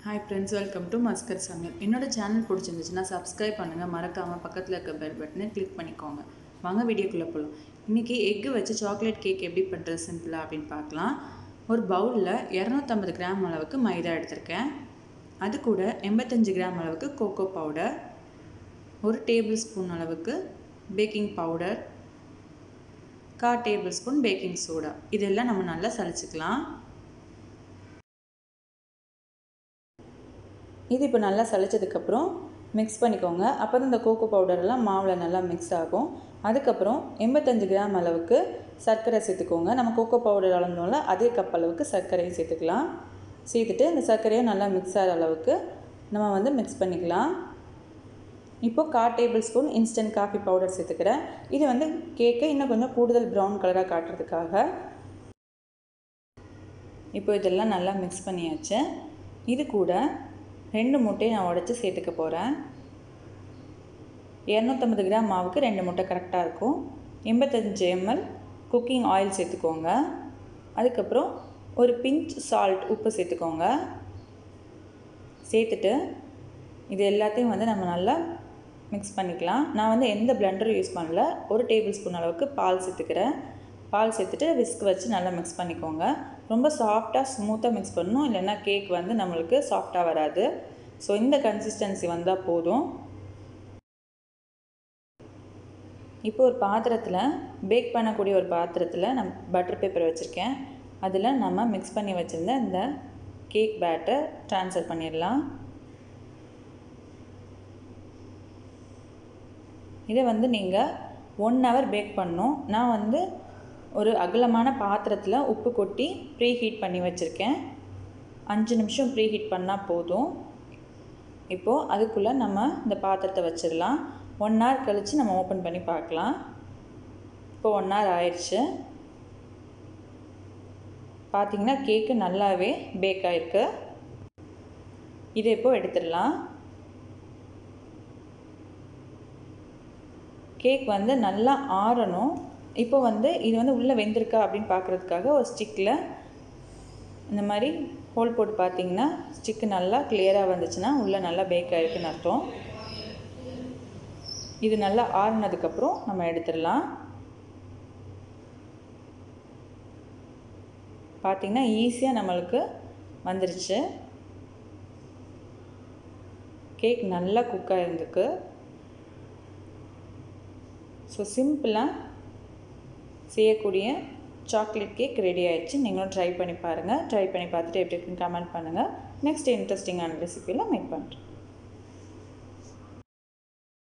hi friends welcome to மஸ்கர் சமையல் என்னோட சேனல் பிடிச்சிருந்துச்சுன்னா சப்ஸ்கிரைப் பண்ணுங்கள் மறக்காமல் பக்கத்தில் இருக்க பெல் பட்டனை கிளிக் பண்ணிக்கோங்க வாங்க வீடியோக்குள்ளே போகலாம் இன்றைக்கி எக்கு வச்சு சாக்லேட் கேக் எப்படி பண்ணுறது சிம்பிளாக அப்படின்னு பார்க்கலாம் ஒரு பவுலில் இரநூத்தம்பது கிராம் அளவுக்கு மைதா எடுத்திருக்கேன் அது கூட எண்பத்தஞ்சு கிராம் அளவுக்கு கோகோ பவுடர் ஒரு டேபிள் ஸ்பூன் அளவுக்கு பேக்கிங் பவுடர் கா டேபிள் ஸ்பூன் பேக்கிங் சோடா இதெல்லாம் நம்ம நல்லா சலிச்சுக்கலாம் இது இப்போ நல்லா சளிச்சதுக்கப்புறம் மிக்ஸ் பண்ணிக்கோங்க அப்போ தான் இந்த கோகோ பவுடரெல்லாம் மாவில் நல்லா மிக்ஸ் ஆகும் அதுக்கப்புறம் எண்பத்தஞ்சு கிராம் அளவுக்கு சர்க்கரை சேர்த்துக்கோங்க நம்ம கோகோ பவுடர் அளந்தோம்ல அதே கப் அளவுக்கு சர்க்கரையும் சேர்த்துக்கலாம் சேர்த்துட்டு இந்த சர்க்கரையும் நல்லா மிக்ஸ் ஆகிற அளவுக்கு நம்ம வந்து மிக்ஸ் பண்ணிக்கலாம் இப்போது கா tablespoon instant coffee powder சேர்த்துக்கிறேன் இது வந்து கேக்கை இன்னும் கொஞ்சம் கூடுதல் ப்ரௌன் கலராக காட்டுறதுக்காக இப்போ இதெல்லாம் நல்லா மிக்ஸ் பண்ணியாச்சு இது கூட ரெண்டு முட்டையை நான் உடச்சி சேர்த்துக்க போகிறேன் இரநூத்தம்பது கிராம் மாவுக்கு ரெண்டு முட்டை கரெக்டாக இருக்கும் எண்பத்தஞ்சு எம்எல் குக்கிங் ஆயில் சேர்த்துக்கோங்க அதுக்கப்புறம் ஒரு பிஞ்ச் சால்ட் உப்பு சேர்த்துக்கோங்க சேர்த்துட்டு இது எல்லாத்தையும் வந்து நம்ம நல்லா மிக்ஸ் பண்ணிக்கலாம் நான் வந்து எந்த பிளெண்டரும் யூஸ் பண்ணல ஒரு டேபிள் ஸ்பூன் அளவுக்கு பால் சேர்த்துக்கிறேன் பால் சேர்த்துட்டு விஸ்க் வச்சு நல்லா மிக்ஸ் பண்ணிக்கோங்க ரொம்ப சாஃப்டாக ஸ்மூத்தாக மிக்ஸ் பண்ணணும் இல்லைன்னா கேக் வந்து நம்மளுக்கு சாஃப்டாக வராது ஸோ இந்த கன்சிஸ்டன்சி வந்தால் போதும் இப்போ ஒரு பாத்திரத்தில் பேக் பண்ணக்கூடிய ஒரு பாத்திரத்தில் நான் பட்டர் பேப்பர் வச்சுருக்கேன் அதில் நம்ம மிக்ஸ் பண்ணி வச்சுருந்த இந்த கேக் பேட்டர் ட்ரான்ஸ்ஃபர் பண்ணிடலாம் இதை வந்து நீங்கள் ஒன் ஹவர் பேக் பண்ணணும் நான் வந்து ஒரு அகலமான பாத்திரத்தில் உப்பு கொட்டி ப்ரீ ஹீட் பண்ணி வச்சுருக்கேன் அஞ்சு நிமிஷம் ப்ரீ ஹீட் பண்ணால் போதும் இப்போது அதுக்குள்ளே நம்ம இந்த பாத்திரத்தை வச்சிடலாம் ஒன் ஹவர் கழித்து நம்ம ஓப்பன் பண்ணி பார்க்கலாம் இப்போ ஒன் ஹவர் ஆயிடுச்சு பார்த்திங்கன்னா கேக்கு நல்லாவே பேக் ஆகிருக்கு இதை இப்போது எடுத்துடலாம் கேக் வந்து நல்லா ஆறணும் இப்போ வந்து இது வந்து உள்ளே வெந்திருக்கா அப்படின்னு பார்க்குறதுக்காக ஒரு ஸ்டிக்கில் இந்த மாதிரி ஹோல் போட்டு பார்த்தீங்கன்னா ஸ்டிக்கு நல்லா கிளியராக வந்துச்சுன்னா உள்ளே நல்லா பேக் ஆகிருக்குன்னு அர்த்தம் இது நல்லா ஆறுனதுக்கப்புறம் நம்ம எடுத்துடலாம் பார்த்திங்கன்னா ஈஸியாக நம்மளுக்கு வந்துருச்சு கேக் நல்லா குக்காக இருந்துக்கு ஸோ சிம்பிளாக செய்யக்கூடிய சாக்லேட் கேக் ரெடி ஆயிடுச்சு நீங்களும் ட்ரை பண்ணி பாருங்கள் ட்ரை பண்ணி பார்த்துட்டு எப்படி இருக்குன்னு கமெண்ட் பண்ணுங்கள் நெக்ஸ்ட் இன்ட்ரெஸ்டிங்கான ரெசிபியில் மேக் பண்ணுறேன்